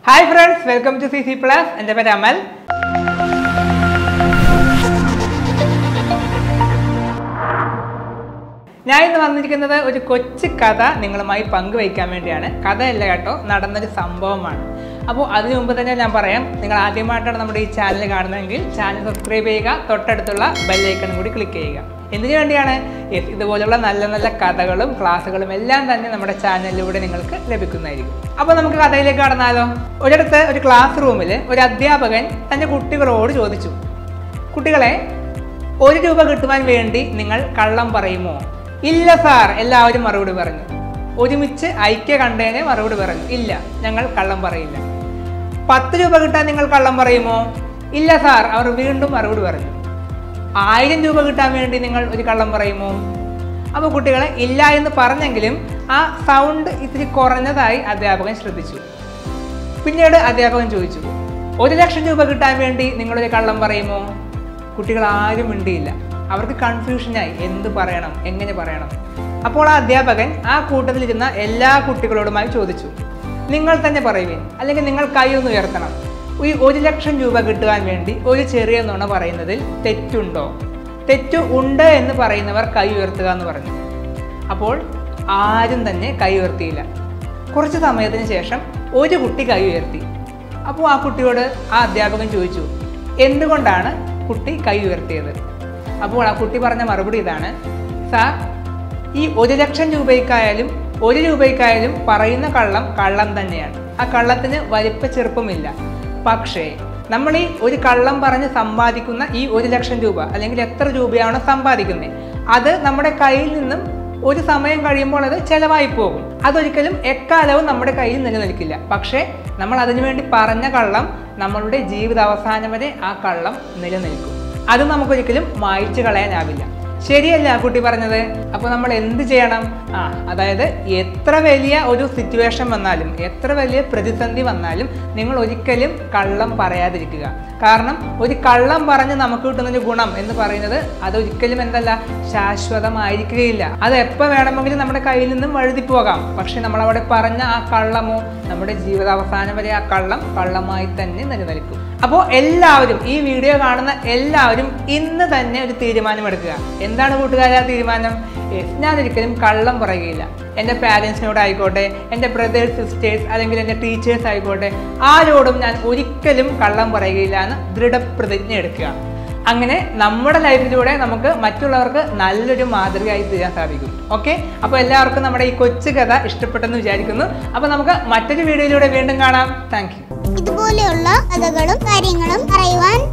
hi friends welcome to C C plus എൻ്റെ പേര് അമൽ ഞാൻ ഇന്ന് വന്നിരിക്കുന്നത് ഒരു കൊച്ചു കഥ നിങ്ങളുമായി പങ്കുവയ്ക്കാൻ വേണ്ടിയാണ് കഥയല്ല കേട്ടോ നടന്നൊരു സംഭവമാണ് അപ്പോൾ അതിനു മുമ്പ് തന്നെ ഞാൻ പറയാം നിങ്ങൾ ആദ്യമായിട്ടാണ് നമ്മുടെ ഈ ചാനൽ കാണുന്നതെങ്കിൽ ചാനൽ സബ്സ്ക്രൈബ് ചെയ്യുക തൊട്ടടുത്തുള്ള ബെല്ലൈക്കണും കൂടി ക്ലിക്ക് ചെയ്യുക എന്തിനു വേണ്ടിയാണ് യെസ് ഇതുപോലുള്ള നല്ല നല്ല കഥകളും ക്ലാസ്സുകളും എല്ലാം തന്നെ നമ്മുടെ ചാനലിലൂടെ നിങ്ങൾക്ക് ലഭിക്കുന്നതായിരിക്കും അപ്പോൾ നമുക്ക് കഥയിലേക്ക് കടന്നാലോ ഒരിടത്ത് ഒരു ക്ലാസ് റൂമിൽ ഒരു അധ്യാപകൻ തൻ്റെ കുട്ടികളോട് ചോദിച്ചു കുട്ടികളെ ഒരു രൂപ കിട്ടുവാൻ വേണ്ടി നിങ്ങൾ കള്ളം പറയുമോ ഇല്ല സാർ എല്ലാവരും മറുപടി പറഞ്ഞു ഒരുമിച്ച് ഐക്യ കണ്ടേനെ മറുപടി പറഞ്ഞു ഇല്ല ഞങ്ങൾ കള്ളം പറയില്ല പത്ത് രൂപ കിട്ടാൻ നിങ്ങൾ കള്ളം പറയുമോ ഇല്ല സാർ അവർ വീണ്ടും മറുപടി പറഞ്ഞു ആയിരം രൂപ കിട്ടാൻ വേണ്ടി നിങ്ങൾ ഒരു കള്ളം പറയുമോ അപ്പോൾ കുട്ടികളെ ഇല്ല എന്ന് പറഞ്ഞെങ്കിലും ആ സൗണ്ട് ഇത്തിരി കുറഞ്ഞതായി അധ്യാപകൻ ശ്രദ്ധിച്ചു പിന്നീട് അധ്യാപകൻ ചോദിച്ചു ഒരു ലക്ഷം രൂപ കിട്ടാൻ വേണ്ടി നിങ്ങളൊരു കള്ളം പറയുമോ കുട്ടികൾ ആരും മിണ്ടിയില്ല അവർക്ക് കൺഫ്യൂഷനായി എന്ത് പറയണം എങ്ങനെ പറയണം അപ്പോൾ ആ അധ്യാപകൻ ആ കൂട്ടത്തിലിരുന്ന എല്ലാ കുട്ടികളോടുമായി ചോദിച്ചു നിങ്ങൾ തന്നെ പറയുവിൻ അല്ലെങ്കിൽ നിങ്ങൾ കൈ ഒന്ന് ഉയർത്തണം ഈ ഒരു ലക്ഷം രൂപ കിട്ടുവാൻ വേണ്ടി ഒരു ചെറിയ നുണ പറയുന്നതിൽ തെറ്റുണ്ടോ തെറ്റു ഉണ്ട് എന്ന് പറയുന്നവർ കൈ ഉയർത്തുക എന്ന് പറഞ്ഞു അപ്പോൾ ആരും തന്നെ കൈ ഉയർത്തിയില്ല കുറച്ച് സമയത്തിന് ശേഷം ഒരു കുട്ടി കൈ ഉയർത്തി അപ്പോൾ ആ കുട്ടിയോട് ആ അധ്യാപകൻ ചോദിച്ചു എന്തുകൊണ്ടാണ് കുട്ടി കൈ ഉയർത്തിയത് അപ്പോൾ ആ കുട്ടി പറഞ്ഞ മറുപടി ഇതാണ് സാർ ഈ ഒരു ലക്ഷം രൂപയ്ക്കായാലും ഒരു രൂപയ്ക്കായാലും പറയുന്ന കള്ളം കള്ളം തന്നെയാണ് ആ കള്ളത്തിന് വലിപ്പ ചെറുപ്പമില്ല പക്ഷേ നമ്മൾ ഈ ഒരു കള്ളം പറഞ്ഞ് സമ്പാദിക്കുന്ന ഈ ഒരു ലക്ഷം രൂപ അല്ലെങ്കിൽ എത്ര രൂപയാണോ സമ്പാദിക്കുന്നത് അത് നമ്മുടെ കയ്യിൽ നിന്നും ഒരു സമയം കഴിയുമ്പോൾ അത് ചെലവായി പോകും അതൊരിക്കലും എക്കാലവും നമ്മുടെ കയ്യിൽ നിലനിൽക്കില്ല പക്ഷേ നമ്മൾ അതിനുവേണ്ടി പറഞ്ഞ കള്ളം നമ്മളുടെ ജീവിത അവസാനം വരെ ആ കള്ളം നിലനിൽക്കും അത് നമുക്കൊരിക്കലും മായ്ച്ചു കളയാനാവില്ല ശരിയല്ല ആ കുട്ടി പറഞ്ഞത് അപ്പോൾ നമ്മൾ എന്ത് ചെയ്യണം ആ അതായത് എത്ര വലിയ ഒരു സിറ്റുവേഷൻ വന്നാലും എത്ര വലിയ പ്രതിസന്ധി വന്നാലും നിങ്ങൾ ഒരിക്കലും കള്ളം പറയാതിരിക്കുക കാരണം ഒരു കള്ളം പറഞ്ഞ് നമുക്ക് കിട്ടുന്ന ഒരു ഗുണം എന്ന് പറയുന്നത് അതൊരിക്കലും എന്തല്ല ശാശ്വതമായിരിക്കുകയില്ല അത് എപ്പോൾ വേണമെങ്കിലും നമ്മുടെ കയ്യിൽ നിന്നും വഴുതിപ്പോകാം പക്ഷെ നമ്മൾ അവിടെ പറഞ്ഞ ആ കള്ളമോ നമ്മുടെ ജീവിതാവസാനം വരെ ആ കള്ളം കള്ളമായി തന്നെ നിലനിൽക്കും അപ്പോൾ എല്ലാവരും ഈ വീഡിയോ കാണുന്ന എല്ലാവരും ഇന്ന് തന്നെ ഒരു തീരുമാനമെടുക്കുക എന്താണ് കൂട്ടുകാരെ ആ തീരുമാനം Yes, ഞാനൊരിക്കലും കള്ളം പറയുകയില്ല എൻ്റെ പാരൻസിനോട് ആയിക്കോട്ടെ എൻ്റെ ബ്രദേഴ്സ് സിസ്റ്റേഴ്സ് അല്ലെങ്കിൽ എൻ്റെ ടീച്ചേഴ്സ് ആയിക്കോട്ടെ ആരോടും ഞാൻ ഒരിക്കലും കള്ളം പറയുകയില്ല എന്ന് ദൃഢപ്രതിജ്ഞ എടുക്കുക അങ്ങനെ നമ്മുടെ ലൈഫിലൂടെ നമുക്ക് മറ്റുള്ളവർക്ക് നല്ലൊരു മാതൃകയായി തീരാൻ സാധിക്കും ഓക്കെ അപ്പോൾ എല്ലാവർക്കും നമ്മുടെ ഈ കൊച്ചു കഥ ഇഷ്ടപ്പെട്ടെന്ന് വിചാരിക്കുന്നു അപ്പോൾ നമുക്ക് മറ്റൊരു വീഡിയോയിലൂടെ വീണ്ടും കാണാം താങ്ക് ഇതുപോലെയുള്ള കഥകളും കാര്യങ്ങളും അറിയുവാൻ